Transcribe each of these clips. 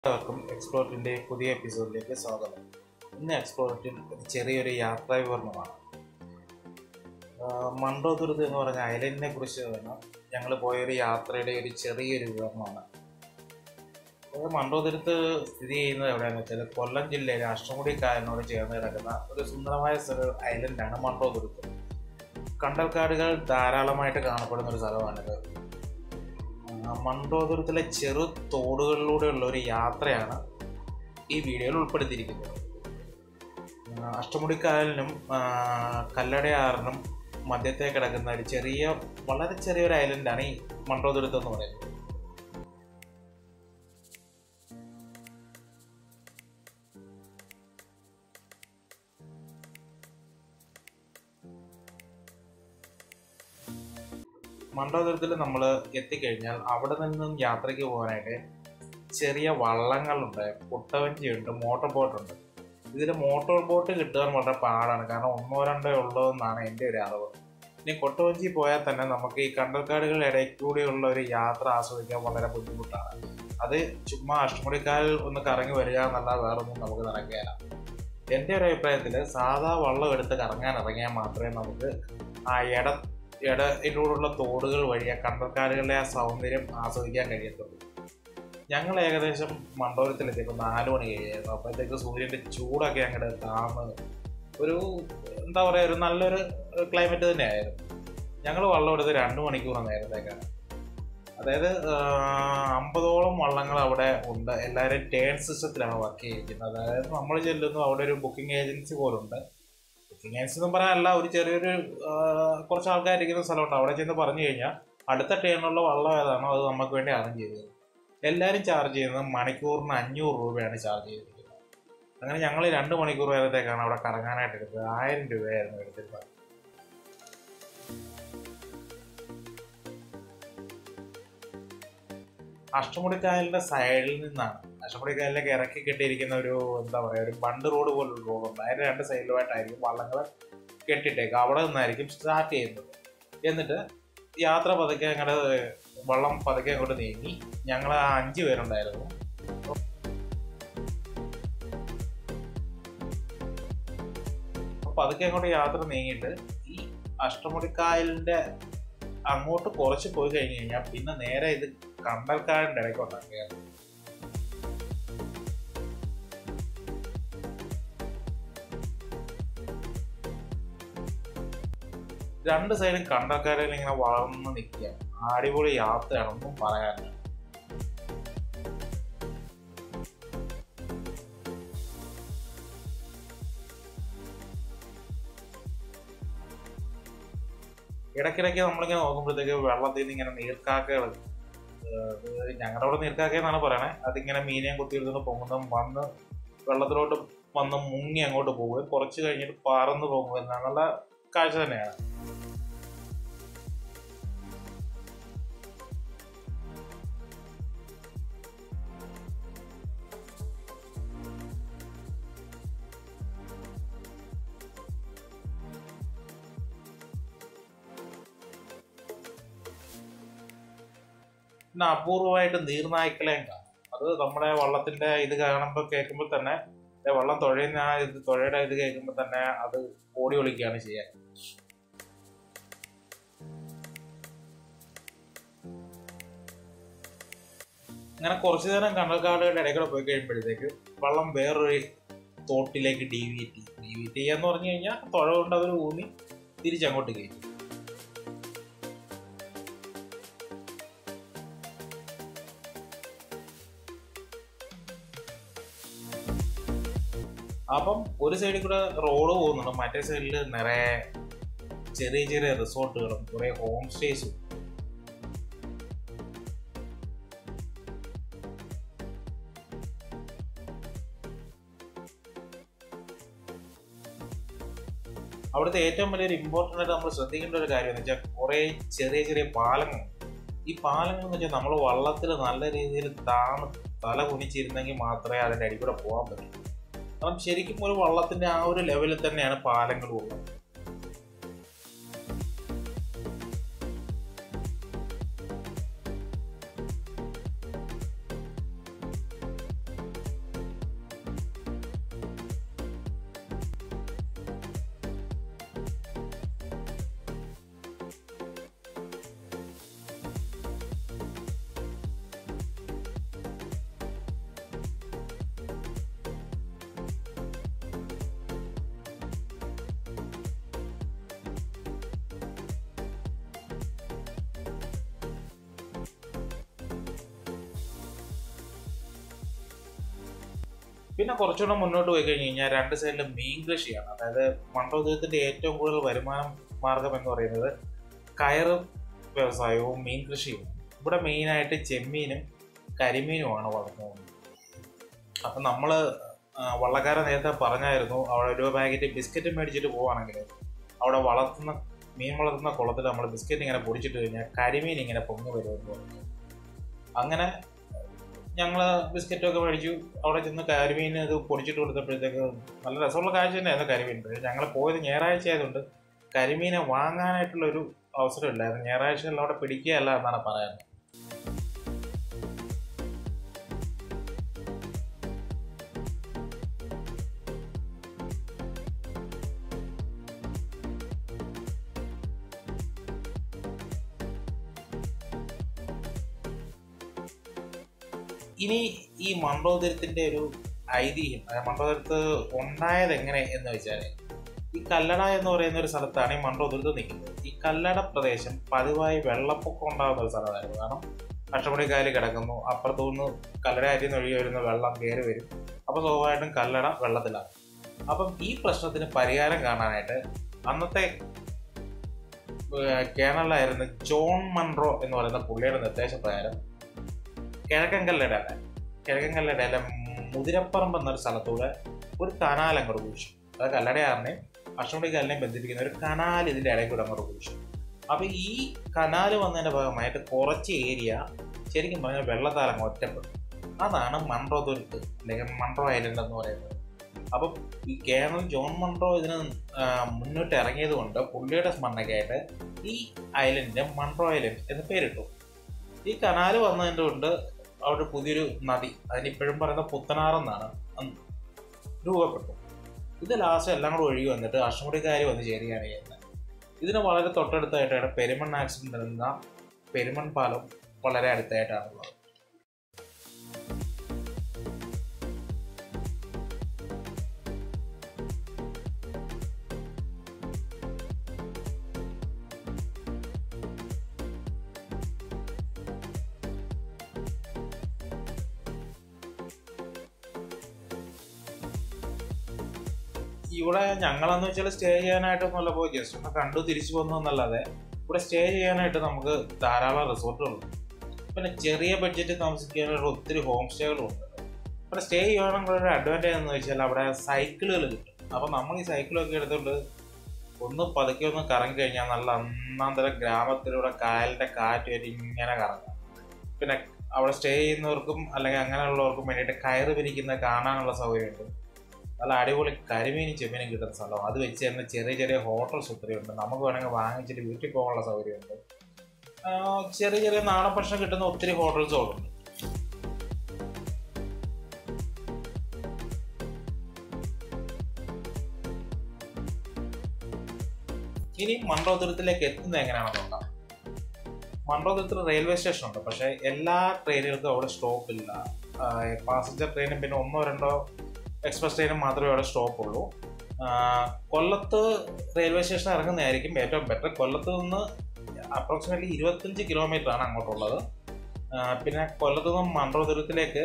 എല്ലാവർക്കും എക്സ്പ്ലോറിൻ്റെ പുതിയ എപ്പിസോഡിലേക്ക് സ്വാഗതം ഇന്ന് എക്സ്പ്ലോറിറ്റിൽ ഒരു ചെറിയൊരു യാത്രാ വിവരണമാണ് ആഹ് മണ്ടോതുരുത്ത് എന്ന് പറഞ്ഞ ഐലൻഡിനെ കുറിച്ച് വേണം ഞങ്ങൾ പോയൊരു യാത്രയുടെ ഒരു ചെറിയൊരു വിവരണമാണ് അത് മണ്ടോതുരുത്ത് സ്ഥിതി ചെയ്യുന്നത് എവിടെയാണെന്ന് വെച്ചാൽ കൊല്ലം ജില്ലയിലെ അഷ്ടമുടി കായലിനോട് ചേർന്ന് കിടക്കുന്ന ഒരു സുന്ദരമായ ഒരു ഐലൻഡാണ് മണ്ടോതുരുത്ത് കണ്ടൽക്കാടുകൾ ധാരാളമായിട്ട് കാണപ്പെടുന്ന ഒരു സ്ഥലമാണിത് ആ, മണ്ടോദരത്തിലെ ചെറു തോടുകളിലൂടെയുള്ള ഒരു യാത്രയാണ് ഈ വീഡിയോയിൽ ഉൾപ്പെടുത്തിയിരിക്കുന്നത് ആ, അഷ്ടമുടിക്കായലിനും ആ, കല്ലടയാറിനും മധ്യത്തെ കിടക്കുന്ന ഒരു ചെറിയ വളരെ ചെറിയൊരു ഐലൻഡാണ് ഈ മണ്ടോദരത്ത് എന്ന് പറയുന്നത് മണ്ടോദരത്തിൽ നമ്മൾ എത്തിക്കഴിഞ്ഞാൽ അവിടെ നിന്നും യാത്രയ്ക്ക് പോകാനായിട്ട് ചെറിയ വള്ളങ്ങളുണ്ട് കുട്ടവഞ്ചിയുണ്ട് മോട്ടോർ ബോട്ടുണ്ട് ഇതിൽ മോട്ടോർ ബോട്ട് കിട്ടാൻ വളരെ പാടാണ് കാരണം ഒന്നോ രണ്ടോ ഉള്ളൂ എന്നാണ് എൻ്റെ ഒരു അറിവ് ഇനി കൊട്ടവഞ്ചി പോയാൽ തന്നെ നമുക്ക് ഈ കണ്ടൽക്കാടുകളുടെ ഇടയിൽ കൂടിയുള്ള ഒരു യാത്ര ആസ്വദിക്കാൻ വളരെ ബുദ്ധിമുട്ടാണ് അത് ചുമ്മാ അഷ്ടമുടിക്കാലിൽ ഒന്ന് കറങ്ങി വരിക എന്നല്ല വേറൊന്നും നമുക്ക് നടക്കുകയില്ല എൻ്റെ ഒരു അഭിപ്രായത്തിൽ സാധാ വള്ളം എടുത്ത് കറങ്ങാൻ ഇറങ്ങിയാൽ മാത്രമേ നമുക്ക് ആ ഇട ഇടയിലൂടെയുള്ള തോടുകൾ വഴി ആ കണ്ടൽക്കാടുകളുടെ ആ സൗന്ദര്യം ആസ്വദിക്കാൻ കഴിയത്തുള്ളൂ ഞങ്ങൾ ഏകദേശം മണ്ഡപത്തിലെത്തിയപ്പോൾ നാല് മണി കഴിയായിരുന്നു അപ്പോഴത്തേക്ക് സൂര്യൻ്റെ ചൂടൊക്കെ അങ്ങോട്ട് താന്ന് ഒരു എന്താ പറയുക ഒരു നല്ലൊരു ക്ലൈമറ്റ് തന്നെയായിരുന്നു ഞങ്ങൾ വള്ളം എടുത്ത് രണ്ട് മണിക്കൂർ നേരത്തേക്കാണ് അതായത് ആ, അമ്പതോളം വള്ളങ്ങൾ അവിടെ ഉണ്ട് എല്ലാവരും ടേൺ സിസ്റ്റത്തിലാണ് വർക്ക് ചെയ്തിരിക്കുന്നത് അതായത് നമ്മൾ ചെല്ലുന്നു അവിടെ ഒരു ബുക്കിംഗ് ഏജൻസി പോലുണ്ട് ബുക്കിംഗ് ഏജൻസി എന്ന് പറയാനല്ല ഒരു ചെറിയൊരു ആ, കുറച്ച് ആൾക്കാർ ഇരിക്കുന്ന സ്ഥലമുണ്ട് അവിടെ ചെന്ന് പറഞ്ഞു കഴിഞ്ഞാൽ അടുത്ത ടേണിലുള്ള വള്ളം ഏതാണോ അത് നമുക്ക് വേണ്ടി അറേഞ്ച് ചെയ്തത് എല്ലാവരും ചാർജ് ചെയ്യുന്നത് മണിക്കൂറിന് അഞ്ഞൂറ് രൂപയാണ് ചാർജ് ചെയ്തിരിക്കുന്നത് അങ്ങനെ ഞങ്ങൾ രണ്ട് മണിക്കൂർ നേരത്തേക്കാണ് അവിടെ കറങ്ങാനായിട്ട് എടുത്തത് ആയിരം രൂപയായിരുന്നു എടുത്തിരുന്നത് അഷ്ടമുടിക്കായലിന്റെ സൈഡിൽ നിന്നാണ് അഷ്ടമുടിക്കായലിലേക്ക് ഇറക്കി കെട്ടിയിരിക്കുന്ന ഒരു എന്താ പറയുക ഒരു ബണ്ട് റോഡ് പോലുള്ള റോഡുണ്ട് അതിന്റെ രണ്ട് സൈഡിലുമായിട്ടായിരിക്കും വള്ളങ്ങൾ കെട്ടിട്ടേക്ക് അവിടെ നിന്നായിരിക്കും സ്റ്റാർട്ട് ചെയ്യുന്നത് എന്നിട്ട് യാത്ര പതുക്കെ അങ്ങോട്ട് വള്ളം പതുക്കെ അങ്ങോട്ട് നീങ്ങി ഞങ്ങൾ അഞ്ച് പേരുണ്ടായിരുന്നു അപ്പൊ പതുക്കെ അങ്ങോട്ട് യാത്ര നീങ്ങിയിട്ട് ഈ അഷ്ടമുടിക്കായലിന്റെ അങ്ങോട്ട് കുറച്ച് പോയി കഴിഞ്ഞ് കഴിഞ്ഞാൽ പിന്നെ നേരെ ഇത് കണ്ടൽക്കാടിന്റെ ഇടയ്ക്കോട്ടാണ് കയറുന്നത് രണ്ട് സൈഡും കണ്ടൽക്കാരിൽ ഇങ്ങനെ വളർന്ന് നിൽക്കുക അടിപൊളി യാത്രയാണെന്നും പറയാനില്ല ഇടയ്ക്കിടയ്ക്ക് നമ്മളിങ്ങനെ നോക്കുമ്പോഴത്തേക്ക് വെള്ളത്തിൽ നിന്ന് ഇങ്ങനെ നീർക്കാക്കകൾ ഞങ്ങളുടെ അവിടെ നീർക്കാക്ക എന്നാണ് പറയണേ അതിങ്ങനെ മീനെയും കുത്തിയെടുത്തുകൊണ്ട് പൊങ്ങുന്നതും വന്ന് വെള്ളത്തിലോട്ട് വന്ന് മുങ്ങി അങ്ങോട്ട് പോവുകയും കുറച്ച് കഴിഞ്ഞിട്ട് പറന്ന് പോകുകയും എന്നുള്ള കാഴ്ച തന്നെയാണ് പിന്നെ അപൂർവമായിട്ട് നീർനായ്ക്കളെയും കാണും അത് നമ്മുടെ വള്ളത്തിന്റെ ഇത് കാണുമ്പോൾ കേൾക്കുമ്പോൾ തന്നെ ദേ വള്ളം തുഴയുന്ന ആ ഇത് തുഴയുടെ ഇത് കേൾക്കുമ്പോൾ തന്നെ അത് ഓടി ഒളിക്കുകയാണ് ചെയ്യുക അങ്ങനെ കുറച്ചു നേരം കണ്ടൽക്കാടുകളുടെ ഇടയ്ക്കൂടെ പോയി കഴിയുമ്പോഴത്തേക്ക് വള്ളം വേറൊരു തോട്ടിലേക്ക് ഡീവിയേറ്റ് ചെയ്യും ഡീവിയേറ്റ് ചെയ്യാന്ന് പറഞ്ഞു കഴിഞ്ഞാൽ തുഴ കൊണ്ട് അവർ ഊന്നി തിരിച്ചങ്ങോട്ട് കയറ്റും അപ്പം ഒരു സൈഡിൽ കൂടെ റോഡ് പോകുന്നുണ്ട് മറ്റേ സൈഡിൽ നിറയെ ചെറിയ ചെറിയ റിസോർട്ടുകളും കുറെ ഹോം സ്റ്റേസും അവിടുത്തെ ഏറ്റവും വലിയൊരു ഇമ്പോർട്ടൻ്റ് ആയിട്ട് നമ്മൾ ശ്രദ്ധിക്കേണ്ട ഒരു കാര്യം എന്ന് വെച്ചാൽ കുറേ ചെറിയ ചെറിയ പാലങ്ങൾ ഈ പാലങ്ങൾ എന്ന് വെച്ചാൽ നമ്മൾ വള്ളത്തിൽ നല്ല രീതിയിൽ താന്ന് തല കുനിച്ചിരുന്നെങ്കിൽ മാത്രമേ അതിൻ്റെ അടി കൂടെ പോകാൻ പറ്റൂ കാരണം ശരിക്കും ഒരു വള്ളത്തിന്റെ ആ ഒരു ലെവലിൽ തന്നെയാണ് പാലങ്ങളും ഉള്ളത് പിന്നെ കുറച്ചുകൂടെ മുന്നോട്ട് പോയി കഴിഞ്ഞ് കഴിഞ്ഞാൽ രണ്ട് സൈഡിലും മീൻ കൃഷിയാണ് അതായത് മണ്ഡോദയത്തിന്റെ ഏറ്റവും കൂടുതൽ വരുമാന മാർഗം എന്ന് പറയുന്നത് കയറ് വ്യവസായവും മീൻ കൃഷിയും ഇവിടെ മെയിനായിട്ട് ചെമ്മീനും കരിമീനുമാണ് വളർത്തുന്നത് അപ്പം നമ്മൾ വള്ളക്കാരൻ നേരത്തെ പറഞ്ഞായിരുന്നു അവിടെ ഒരു പാക്കറ്റ് ബിസ്ക്കറ്റ് മേടിച്ചിട്ട് പോവുകയാണെങ്കിൽ അവിടെ വളർത്തുന്ന മീൻ വളർത്തുന്ന കുളത്തിൽ നമ്മൾ ബിസ്ക്കറ്റ് ഇങ്ങനെ പൊടിച്ചിട്ട് കഴിഞ്ഞാൽ കരിമീൻ ഇങ്ങനെ പൊങ്ങി വരുമെന്ന് പറഞ്ഞു അങ്ങനെ ഞങ്ങൾ ബിസ്ക്കറ്റൊക്കെ മേടിച്ചു അവിടെ ചെന്ന് കരിമീൻ ഇത് പൊടിച്ചിട്ട് കൊടുത്തപ്പോഴത്തേക്ക് നല്ല രസമുള്ള കാഴ്ച തന്നെയായിരുന്നു കരിമീൻ പക്ഷേ ഞങ്ങൾ പോയത് ഞായറാഴ്ച ആയതുകൊണ്ട് കരിമീനെ വാങ്ങാനായിട്ടുള്ള ഒരു അവസരമില്ലായിരുന്നു ഞായറാഴ്ചകളിൽ അവിടെ പിടിക്കുകയല്ല എന്നാണ് പറയുന്നത് ഇനി ഈ മണ്ഡോദരത്തിന്റെ ഒരു ഐതിഹ്യം അതായത് മണ്ഡോദരത്ത് ഉണ്ടായത് എങ്ങനെ എന്ന് വെച്ചാൽ ഈ കല്ലട എന്ന് പറയുന്ന ഒരു സ്ഥലത്താണ് ഈ മണ്ഡോദരത്ത് നിൽക്കുന്നത് ഈ കല്ലട പ്രദേശം പതിവായി വെള്ളപ്പൊക്കം ഉണ്ടാകുന്ന ഒരു സ്ഥലമായിരുന്നു കാരണം അഷ്ടമുടിക്കായൽ കിടക്കുന്നു അപ്പുറത്തുനിന്ന് കല്ലടയാറ്റിൽ നിന്ന് ഒഴുകി വരുന്ന വെള്ളം കയറി വരും അപ്പോൾ സ്വാഭാവികമായിട്ടും കല്ലട വെള്ളത്തിലാണ് അപ്പം ഈ പ്രശ്നത്തിന് പരിഹാരം കാണാനായിട്ട് അന്നത്തെ കേരളമായിരുന്ന ജോൺ മൺറോ എന്ന് പറയുന്ന പുള്ളിയുടെ നിർദ്ദേശപ്രകാരം കിഴക്കൻ കല്ലടയിലെ കിഴക്കൻ കല്ലടയിലെ മുതിരപ്പറമ്പ് എന്നൊരു സ്ഥലത്തൂടെ ഒരു കനാൽ അങ്ങോട്ട് കുഴിച്ചു അത് കല്ലടയാറിനെയും അഷ്ടമുടിക്കാലിനെയും ബന്ധിപ്പിക്കുന്ന ഒരു കനാൽ ഇതിൻ്റെ ഇടയിൽ കൂടെ അങ്ങോട്ട് കുഴിച്ചു അപ്പോൾ ഈ കനാൽ വന്നതിൻ്റെ ഭാഗമായിട്ട് കുറച്ച് ഏരിയ ശരിക്കും പറഞ്ഞാൽ വെള്ളത്താൽ അങ്ങ് ഒറ്റപ്പെട്ടു അതാണ് മൺട്രോ തുരുത്ത് അല്ലെങ്കിൽ മൺട്രോ ഐലൻഡ് എന്ന് പറയുന്നത് അപ്പം ഈ കേരളം ജോൺ മൺട്രോ ഇതിന് മുന്നോട്ട് ഇറങ്ങിയത് കൊണ്ട് പുള്ളിയുടെ സ്മരണയ്ക്കായിട്ട് ഈ ഐലൻഡിന് മൺട്രോ ഐലൻഡ് എന്ന് പേരിട്ടു ഈ കനാല് വന്നതിൻ്റെ കൊണ്ട് അവിടെ പുതിയൊരു നദി അതിന് ഇപ്പോഴും പറയുന്ന പുത്തനാറെന്നാണ് രൂപപ്പെട്ടു ഇത് ലാസ്റ്റ് എല്ലാം കൂടെ ഒഴുകി വന്നിട്ട് അഷ്ടമുടിക്കാരി വന്ന് ചേരുകയാണ് ചെയ്യുന്നത് ഇതിന് വളരെ തൊട്ടടുത്തായിട്ടാണ് പെരുമൺ ആക്സിഡന്റ് എന്ന പെരുമൺ പാലം വളരെ അടുത്തായിട്ടാണുള്ളത് ഇവിടെ ഞങ്ങളെന്ന് വെച്ചാൽ സ്റ്റേ ചെയ്യാനായിട്ടൊന്നുമല്ല പോയി ജസ്റ്റ് ഒന്ന് കണ്ടു തിരിച്ചു വന്നു എന്നല്ലാതെ ഇവിടെ സ്റ്റേ ചെയ്യാനായിട്ട് നമുക്ക് ധാരാളം റിസോർട്ടുകളുണ്ട് പിന്നെ ചെറിയ ബഡ്ജറ്റിൽ താമസിക്കാനുള്ള ഒത്തിരി ഹോം സ്റ്റേകളും ഉണ്ട് ഇവിടെ സ്റ്റേ ചെയ്യണമെങ്കിൽ ഒരു അഡ്വാൻറ്റേജ് എന്ന് വെച്ചാൽ അവിടെ സൈക്കിളുകൾ കിട്ടും അപ്പോൾ നമ്മൾ ഈ സൈക്കിളൊക്കെ എടുത്തുകൊണ്ട് ഒന്ന് പതുക്കെ ഒന്ന് കറങ്ങി കഴിഞ്ഞാൽ നല്ല ഒന്നാന്തര ഗ്രാമത്തിലൂടെ കായലിൻ്റെ കാറ്റുമായിട്ട് ഇങ്ങനെ കറങ്ങാം പിന്നെ അവിടെ സ്റ്റേ ചെയ്യുന്നവർക്കും അല്ലെങ്കിൽ അങ്ങനെയുള്ളവർക്കും വേണ്ടിയിട്ട് കയറ് പിരിക്കുന്ന കാണാനുള്ള സൗകര്യമുണ്ട് നല്ല അടിപൊളി കരിമീനും ചെമ്മീനും കിട്ടുന്ന സ്ഥലം അത് വെച്ച് തന്നെ ചെറിയ ചെറിയ ഹോട്ടൽസ് ഒത്തിരി ഉണ്ട് നമുക്ക് വേണമെങ്കിൽ വാങ്ങിച്ചിട്ട് വീട്ടിൽ പോകാനുള്ള സൗകര്യമുണ്ട് ചെറിയ ചെറിയ നാടൻ ഭക്ഷണം കിട്ടുന്ന ഒത്തിരി ഹോട്ടൽസുകളുണ്ട് ഇനി മണ്ഡോദരത്തിലേക്ക് എത്തുന്നത് എങ്ങനെയാണെന്ന് നോക്കാം മണ്ഡോദരത്തിൽ റെയിൽവേ സ്റ്റേഷൻ ഉണ്ട് പക്ഷേ എല്ലാ ട്രെയിനുകൾക്കും അവിടെ സ്റ്റോപ്പ് ഇല്ല പാസഞ്ചർ ട്രെയിനും പിന്നെ ഒന്നോ രണ്ടോ എക്സ്പ്രസ് ട്രെയിനും മാത്രമേ അവിടെ സ്റ്റോപ്പ് ഉള്ളൂ കൊല്ലത്ത് റെയിൽവേ സ്റ്റേഷൻ ഇറങ്ങുന്നതായിരിക്കും ഏറ്റവും ബെറ്റർ കൊല്ലത്ത് നിന്ന് അപ്രോക്സിമേറ്റ്ലി ഇരുപത്തഞ്ച് കിലോമീറ്റർ ആണ് അങ്ങോട്ടുള്ളത് പിന്നെ കൊല്ലത്ത് നിന്നും മണ്ഡലതുരത്തിലേക്ക്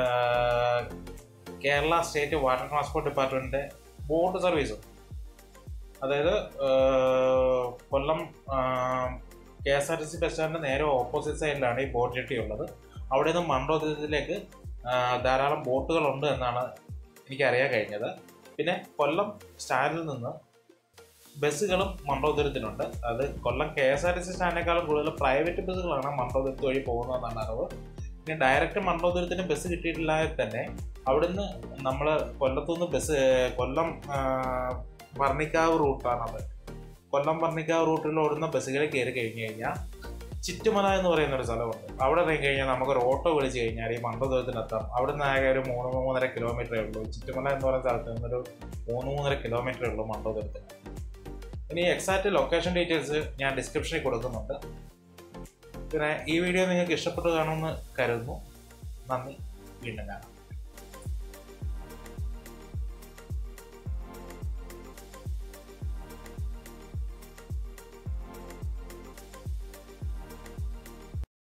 കേരള സ്റ്റേറ്റ് വാട്ടർ ട്രാൻസ്പോർട്ട് ഡിപ്പാർട്ട്മെൻറ്റിൻ്റെ ബോട്ട് സർവീസ് അതായത് Kollam K S R T C bus സ്റ്റാൻഡിൻ്റെ നേരെ ഓപ്പോസിറ്റ് സൈഡിലാണ് ഈ ബോട്ട് ജെട്ടി ഉള്ളത് അവിടെ നിന്ന് മണ്ഡലതുരത്തിലേക്ക് ധാരാളം ബോട്ടുകളുണ്ട് എന്നാണ് എനിക്കറിയാൻ കഴിഞ്ഞത് പിന്നെ കൊല്ലം സ്റ്റാൻഡിൽ നിന്ന് ബസ്സുകളും മണ്ഡോദരത്തിനുണ്ട് അത് Kollam K S R T C സ്റ്റാൻഡിനേക്കാളും കൂടുതൽ പ്രൈവറ്റ് ബസ്സുകളാണ് മണ്ഡോദരത്ത് വഴി പോകുന്നതെന്നാണ് അറിവ് പിന്നെ ഡയറക്റ്റ് മണ്ഡോദരത്തിന് ബസ് കിട്ടിയിട്ടില്ലാതെ തന്നെ അവിടുന്ന് നമ്മൾ കൊല്ലത്തുനിന്ന് ബസ് കൊല്ലം വർണ്ണിക്കാവ് റൂട്ടാണത് കൊല്ലം വർണ്ണിക്കാവ് റൂട്ടിൽ ഓടുന്ന ബസ്സുകൾ കയറി കഴിഞ്ഞ് കഴിഞ്ഞാൽ ചിറ്റുമല എന്ന് പറയുന്ന ഒരു സ്ഥലമുണ്ട് അവിടെ ഇറങ്ങി കഴിഞ്ഞാൽ നമുക്കൊരു ഓട്ടോ വിളിച്ച് കഴിഞ്ഞാൽ ഈ മണ്ഡലത്തിനെത്താം അവിടെ നിന്ന് ആകെ ഒരു മൂന്ന് മൂന്നര കിലോമീറ്ററേ ഉള്ളൂ ചിറ്റുമല എന്ന് പറയുന്ന സ്ഥലത്ത് നിന്നൊരു മൂന്ന് മൂന്നര കിലോമീറ്ററേ ഉള്ളൂ മണ്ഡലത്തിന് ഇനി എക്സാക്റ്റ് ലൊക്കേഷൻ ഡീറ്റെയിൽസ് ഞാൻ ഡിസ്ക്രിപ്ഷനിൽ കൊടുക്കുന്നുണ്ട് പിന്നെ ഈ വീഡിയോ നിങ്ങൾക്ക് ഇഷ്ടപ്പെട്ടു കാണുമെന്ന് കരുതുന്നു നന്ദി വീണ്ടും കാണാം